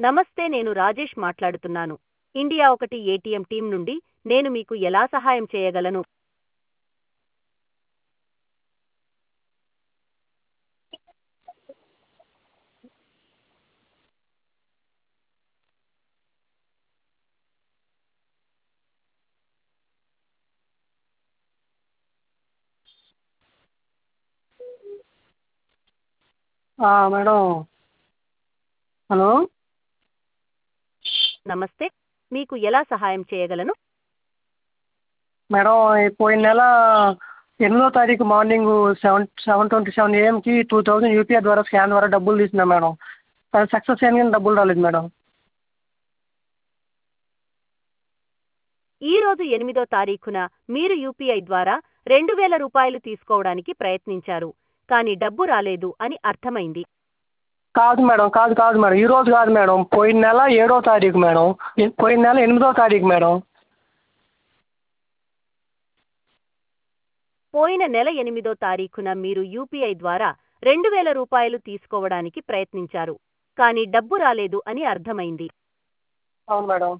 నమస్తే నేను రాజేష్ మాట్లాడుతున్నాను ఇండియా ఒకటి ఏటీఎం టీం నుండి నేను మీకు ఎలా సహాయం చేయగలను మేడం హలో నమస్తే మీకు ఎలా సహాయం చేయగలను మేడం ఈ పోయిన నెల ఎనిమిదో తారీఖు morning seven seven twenty seven ఏఎంకి టూ థౌజండ్ యూపీఐ ద్వారా స్కాన్ ద్వారా డబ్బులు తీసిన మేడం అది సక్సెస్ అయింది కానీ డబ్బులు రాలేదు మేడం ఈ రోజు ఎనిమిదో తారీఖున మీరు యూపీఐ ద్వారా రెండు వేల రూపాయలు తీసుకోవడానికి ప్రయత్నించారు కానీ డబ్బు రాలేదు అని అర్థమైంది కాదు మేడం కాదు కాదు మేడం ఈ రోజు కాదు మేడం పోయిన నెల ఏడో తారీఖు మేడం ఎ- పోయిన నెల ఎనిమిదో తారీఖు మేడం పోయిన నెల ఎనిమిదో తారీఖున మీరు యూపీఐ ద్వారా రెండు వేల రూపాయలు తీసుకోవడానికి ప్రయత్నించారు కానీ డబ్బు రాలేదు అని అర్థమైంది అవును మేడం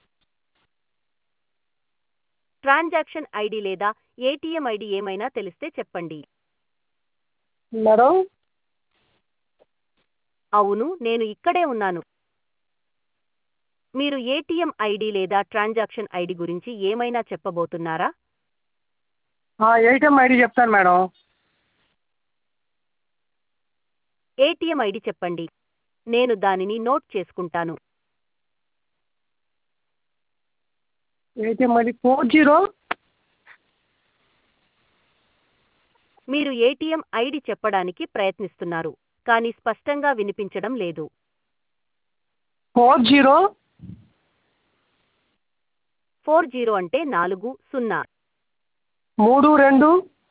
ట్రాన్సాక్షన్ ఐడి లేదా ఏటీఎం ఐడి ఏమైనా తెలిస్తే చెప్పండి మేడం అవును నేను ఇక్కడే ఉన్నాను మీరు ఏటీఎం ఐడి లేదా ట్రాన్సాక్షన్ ఐడి గురించి ఏమైనా చెప్పబోతున్నారా ఏటీఎం ఐడి చెప్తాను మేడం ఏటీఎం ఐడి చెప్పండి నేను దానిని నోట్ చేసుకుంటాను ఏటీఎం ఐడి ఫోర్ జీరో మీరు ఏటీఎం ఐడి చెప్పడానికి ప్రయత్నిస్తున్నారు కానీ స్పష్టంగా వినిపించడం లేదు ఫోర్ జీరో ఫోర్ జీరో అంటే నాలుగు సున్నా మూడు రెండు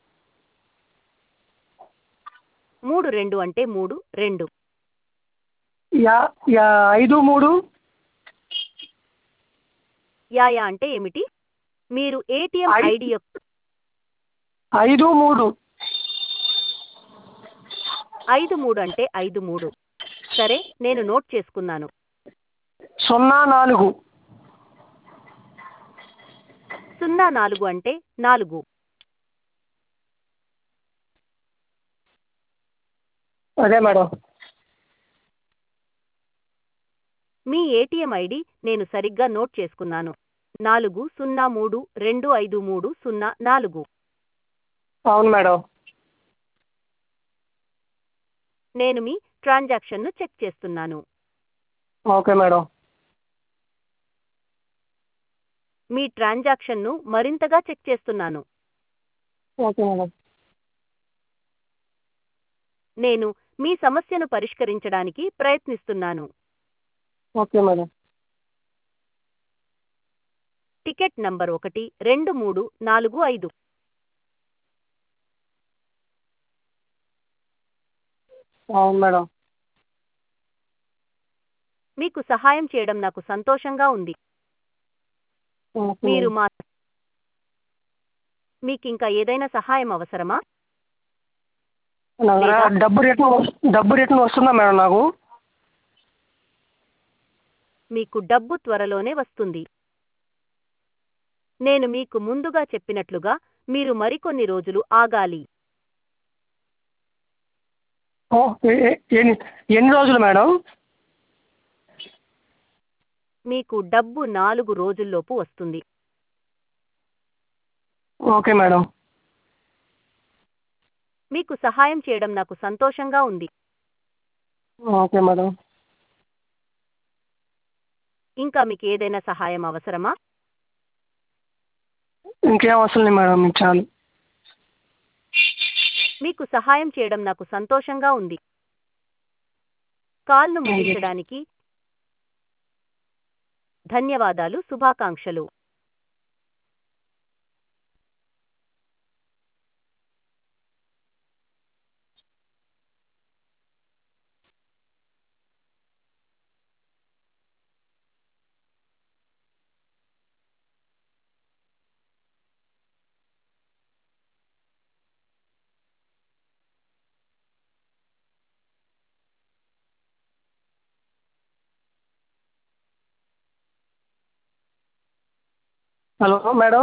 మూడు రెండు అంటే మూడు రెండు యా యా ఐదు మూడు యాయా అంటే ఏమిటి మీరు ఏటీఎం ఐ- ఐడి యొక్క ఐదు మూడు ఐదు మూడు అంటే ఐదు మూడు సరే నేను నోట్ చేసుకున్నాను సున్నా నాలుగు సున్నా నాలుగు అంటే నాలుగు అదే మేడం మీ ఏటీఎం ఐడి నేను సరిగ్గా నోట్ చేసుకున్నాను నాలుగు సున్నా మూడు రెండు ఐదు మూడు సున్నా నాలుగు అవును మేడం నేను మీ ట్రాన్సాక్షన్ను చెక్ చేస్తున్నాను ఓకే మేడం మీ ట్రాన్సాక్షన్ను మరింతగా చెక్ చేస్తున్నాను ఓకే మేడం నేను మీ సమస్యను పరిష్కరించడానికి ప్రయత్నిస్తున్నాను ఓకే మేడం టికెట్ నంబర్ ఒకటి రెండు మూడు నాలుగు ఐదు అవును మేడం మీకు సహాయం చేయడం నాకు సంతోషంగా ఉంది ఓకే మీరు మేడం. మా మీకింకా ఏదైనా సహాయం అవసరమా నా దగ్గర లేదా- డబ్బు రిటర్న్ వస్- డబ్బు రిటర్న్ వస్తుందా మేడం నాకు మీకు డబ్బు త్వరలోనే వస్తుంది నేను మీకు ముందుగా చెప్పినట్లుగా మీరు మరికొన్ని రోజులు ఆగాలి ఓ ఏ- ఏ- ఎన్ని ఎన్ని రోజులు మేడం మీకు డబ్బు నాలుగు రోజుల్లోపు వస్తుంది ఓకే మేడం మీకు సహాయం చేయడం నాకు సంతోషంగా ఉంది ఓకే మేడం ఇంకా మీకు ఏదైనా సహాయం అవసరమా ఇంకేం అవసరం లేదు మేడం మీకు చాలు మీకు సహాయం చేయడం నాకు సంతోషంగా ఉంది కాల్ను ముగించడానికి ధన్యవాదాలు శుభాకాంక్షలు హలో మేడం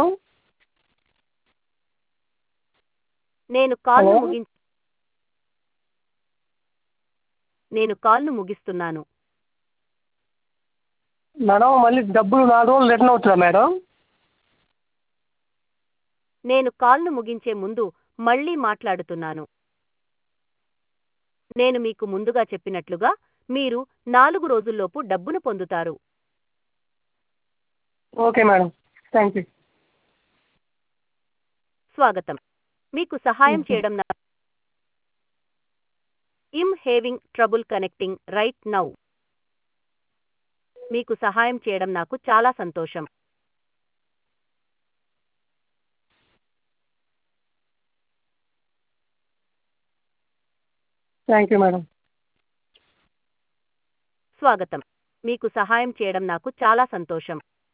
నేను కాల్ను హలో? ముగిం నేను కాల్ను ముగిస్తున్నాను మేడం మళ్ళీ డబ్బులు నాలుగు రోజులు రిటర్న్ అవుతుందా మేడం నేను కాల్ను ముగించే ముందు మళ్ళీ మాట్లాడుతున్నాను నేను మీకు ముందుగా చెప్పినట్లుగా మీరు నాలుగు రోజుల్లోపు డబ్బును పొందుతారు ఓకే మేడం థ్యాంక్ యూ స్వాగతం మీకు సహాయం Mhm. చేయడం నా I'm having trouble connecting right now మీకు సహాయం చేయడం నాకు చాలా సంతోషం థ్యాంక్ యూ మేడం స్వాగతం మీకు సహాయం చేయడం నాకు చాలా సంతోషం